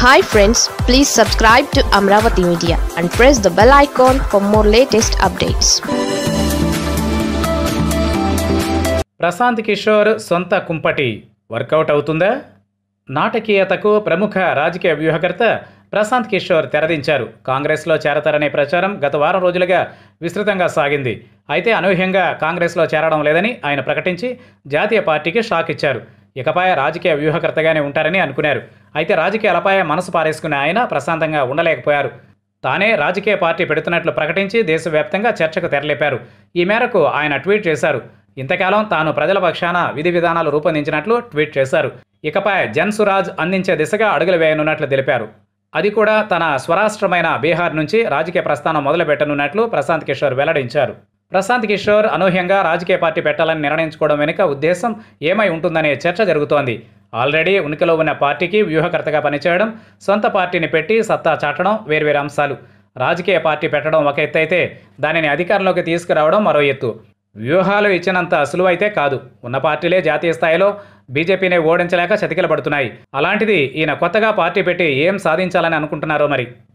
hi friends please subscribe to Amaravati media and press the bell icon for more latest updates Prashant Kishor సొంత కుంపటి work out అవుతుందా నాటకీయతకు ప్రముఖ రాజకీయ వ్యూహకర్త ప్రశాంత్ కిషోర్ తెరదించారు కాంగ్రెస్లో చేరతారనే ప్రచారం గత వారం రోజులుగా విస్తృతంగా సాగింది అయితే అనూహ్యంగా కాంగ్రెస్లో చేరడం లేదని ఆయన ప్రకటించి జాతీయ పార్టీకి షాక్ ఇచ్చారు ఇకపై రాజకీయ వ్యూహకర్తగానే ఉంటారని అనుకున్నారు అయితే రాజకీయాలపై మనసు పారేసుకునే ఆయన ప్రశాంతంగా ఉండలేకపోయారు తానే రాజకీయ పార్టీ పెడుతున్నట్లు ప్రకటించి దేశవ్యాప్తంగా చర్చకు తెరలేపారు ఈ మేరకు ఆయన ట్వీట్ చేశారు ఇంతకాలం తాను ప్రజల పక్షాన విధి విధానాలు రూపొందించినట్లు ట్వీట్ చేశారు ఇకపై జన్ సురాజ్ అందించే దిశగా అడుగులు వేయనున్నట్లు తెలిపారు అది కూడా తన స్వరాష్ట్రమైన బీహార్ నుంచి రాజకీయ ప్రస్థానం మొదలుపెట్టనున్నట్లు ప్రశాంత్ కిషోర్ వెల్లడించారు ప్రశాంత్ కిషోర్ అనూహ్యంగా రాజకీయ పార్టీ పెట్టాలని నిర్ణయించుకోవడం వెనుక ఉద్దేశం ఏమై ఉంటుందనే చర్చ జరుగుతోంది ఆల్రెడీ ఉనికిలో ఉన్న పార్టీకి వ్యూహకర్తగా పనిచేయడం సొంత పార్టీని పెట్టి సత్తా చాటడం వేర్వేరు అంశాలు రాజకీయ పార్టీ పెట్టడం ఒక ఎత్తు అయితే దానిని అధికారంలోకి తీసుకురావడం మరో ఎత్తు వ్యూహాలు ఇచ్చినంత సులువైతే కాదు ఉన్న పార్టీలే జాతీయ స్థాయిలో బీజేపీని ఓడించలేక చతికిల పడుతున్నాయి అలాంటిది ఈయన కొత్తగా పార్టీ పెట్టి ఏం సాధించాలని అనుకుంటున్నారో మరి